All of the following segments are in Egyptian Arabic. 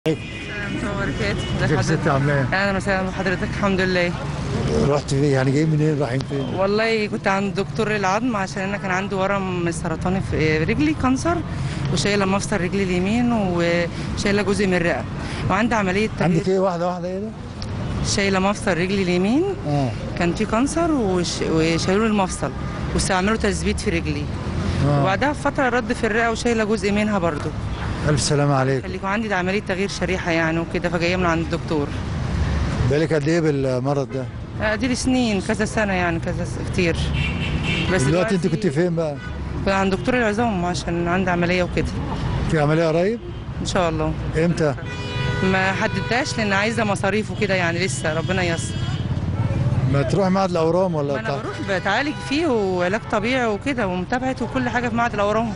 بركات ازيك يا ست عامله ايه؟ اهلا وسهلا بحضرتك الحمد لله رحت فين يعني جاي منين رايحين فين؟ والله كنت عند دكتور العظم عشان انا كان عندي ورم سرطاني في رجلي كانسر وشايله مفصل رجلي اليمين وشايله جزء من الرئه وعندي عمليه عندك تغيير ايه واحده واحده ايه ده؟ شايله مفصل رجلي اليمين اه كان في كانسر وش- وشالوا لي المفصل واستعملوا تثبيت في رجلي اه وبعدها فتره رد في الرئه وشايله جزء منها برضو الف سلامه عليك خليكم عندي عمليه تغيير شريحه يعني وكده فجايه من عند الدكتور بالك قد ايه بالمرض ده؟ آه، دي لي سنين كذا سنه يعني كذا س- كتير بس دلوقتي انت كنت فين بقى؟ كنت عند دكتور العظام عشان عندي عمليه وكده في عمليه قريب؟ ان شاء الله امتى؟ ما حددتهاش لان عايزه مصاريف وكده يعني لسه ربنا ييسر ما تروح معهد الاورام ما ولا انا بتاع بروح بتعالج فيه وعلاج طبيعي وكده ومتابعته وكل حاجه في معهد الاورام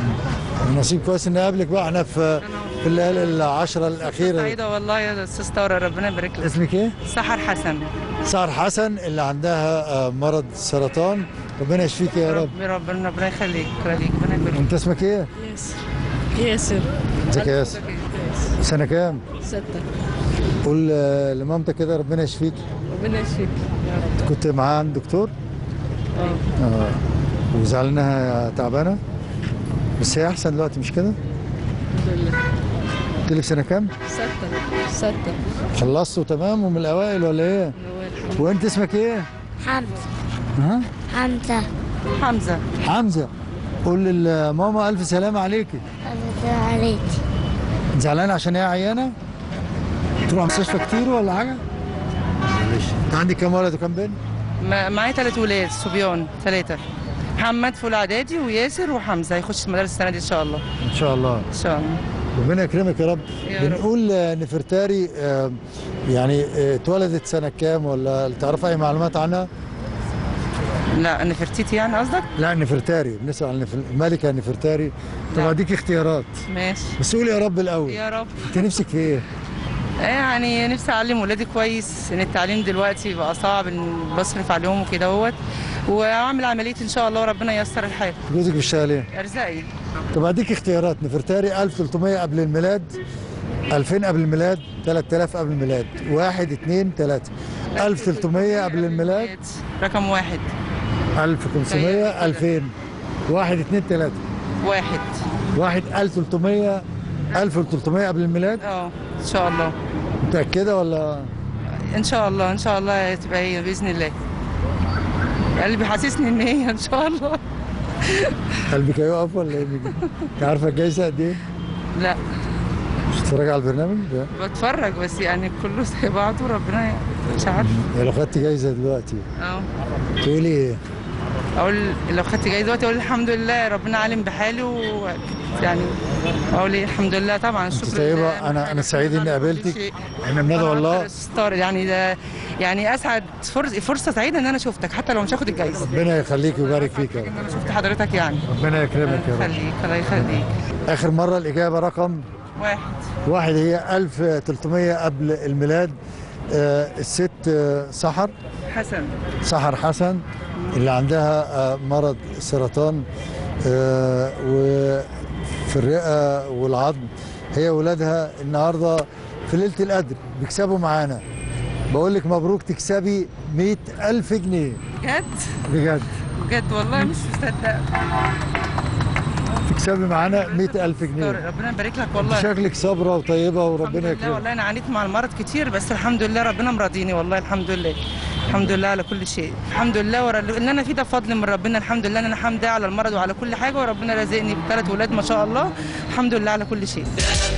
نصيب كويس اني اقابلك بقى احنا في في الليالي العشره الاخيره سعيده والله يا استاذ طارق ربنا يبارك لك اسمك ايه؟ سحر حسن سار حسن اللي عندها آه، مرض سرطان ربنا يشفيك يا رب رب ربنا ربنا يخليك يخليك ربنا يبارك انت اسمك ايه؟ ياسر ياسر ازيك يا ياسر؟ سنه كام؟ ستة قول آه، لمامتك كده ربنا يشفيك ربنا يشفيك يا رب كنت معاه عند دكتور؟ اه اه وزعلانها تعبانه بس هي احسن دلوقتي مش كده؟ الحمد لله قلت لك سنه كام؟ ستة ستة خلصتوا تمام ومن الاوائل ولا ايه؟ هو الحمد وانت اسمك ايه؟ حمزة ها؟ حمزة حمزه حمزه قول لماما الف سلامه عليكي أنا عليك زعلانه عشان هي عيانه؟ تروح مستشفى كتير ولا حاجه؟ معلش انت عندك كام ولد وكام بنت؟ ما- معايا ثلاث ولاد صبيان ثلاثه محمد في اولى اعدادي وياسر وحمزه هيخش المدارس السنه دي ان شاء الله ان شاء الله ان شاء الله ربنا يكرمك يا رب يا رب. بنقول آه، نفرتاري آه، يعني آه، اتولدت سنه كام ولا تعرف اي معلومات عنها؟ لا نفرتيتي يعني قصدك لا نفرتاري بنسال عن نفر- الملكه نفرتاري طب لا. اديك اختيارات ماشي بس قول يا رب الاول يا رب انت نفسك في ايه؟ يعني نفسي اعلم ولادي كويس ان التعليم دلوقتي بقى صعب ان بصرف عليهم وكده اهوت واعمل عمليه ان شاء الله وربنا ييسر الحال جوزك بيشتغل ايه؟ ارزقي طب اديك اختيارات نفرتاري 1300 قبل الميلاد 2000 قبل الميلاد 3000 قبل الميلاد 1 2 3 1300 قبل الميلاد رقم واحد 1500 2000 1 2 3 واحد 1 1300 1300 قبل الميلاد اه ان شاء الله متأكدة ولا ان شاء الله ان شاء الله تبقى هي باذن الله قلبي حاسسني ان هي ان شاء الله قلبك هيقف ولا ايه بيجي؟ انت عارفة الجايزة قد ايه؟ لا مش بتتفرج على البرنامج ده؟ بتفرج بس يعني كله زي بعضه ربنا مش عارف يا لو خدت جايزة دلوقتي اه تقولي ايه؟ اقول لو خدت جاي دلوقتي اقول الحمد لله ربنا عالم بحالي و يعني اقول إيه الحمد لله طبعا انت الشكر طيبة لله. انا انا سعيد اني كل قابلتك شيء. احنا بندعو أنا الله أكتر ستار يعني ده يعني اسعد فرصه فرصه سعيده ان انا شفتك حتى لو مش هاخد الجايزه ربنا يخليك ويبارك فيك يا رب ان انا شفت حضرتك يعني ربنا يكرمك يا رب خليك الله يخليك اخر مرة الاجابة رقم واحد واحد هي 1300 قبل الميلاد آه الست آه سحر حسن سحر حسن اللي عندها آه، مرض سرطان آه، وفي الرئة والعظم هي ولادها النهاردة في ليلة القدر بيكسبوا معانا بقول لك مبروك تكسبي مئة ألف جنيه بجد بجد بجد والله مش مصدقه تكسبي معانا مئة ألف طارق، جنيه ربنا يبارك لك والله شكلك صابرة وطيبة الحمد وربنا لله يكرمك والله انا عانيت مع المرض كتير بس الحمد لله ربنا مرضيني والله الحمد لله الحمد لله على كل شيء الحمد لله ورا اللي انا فيه ده فضل من ربنا الحمد لله ان انا حمدي على المرض وعلى كل حاجه وربنا رازقني بثلاث ولاد ما شاء الله الحمد لله على كل شيء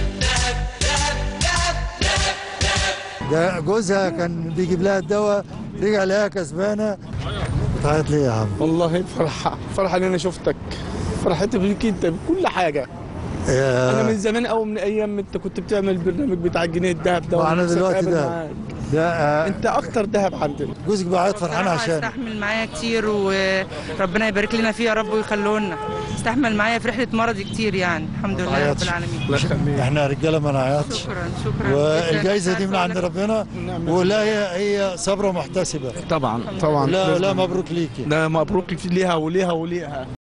ده جوزها كان بيجيب لها الدواء رجع لها كسبانة بتعيط ليه يا عم؟ والله فرحة فرحة ان انا شفتك فرحتي بيك انت بكل حاجة يا- انا من زمان قوي من ايام ما انت كنت بتعمل البرنامج بتاع الجنيه الذهب ده وأنا ونفسي دلوقتي أتقابل ده. معاك. ده آه، انت اكتر ذهب عندنا جوزك بيعيط فرحان بصراحة عشان استحمل معايا كتير وربنا يبارك لنا فيه يا رب ويخلوه لنا استحمل معايا في رحله مرضي كتير يعني الحمد لله رب عيطش. العالمين الله يخليك احنا رجاله ما نعيطش شكرا شكرا والجائزه مش دي من عارفة عند أقول لك. ربنا ولا هي هي صبره محتسبه طبعا طبعا لا لازم. لا مبروك ليكي ده مبروك ليها وليها وليها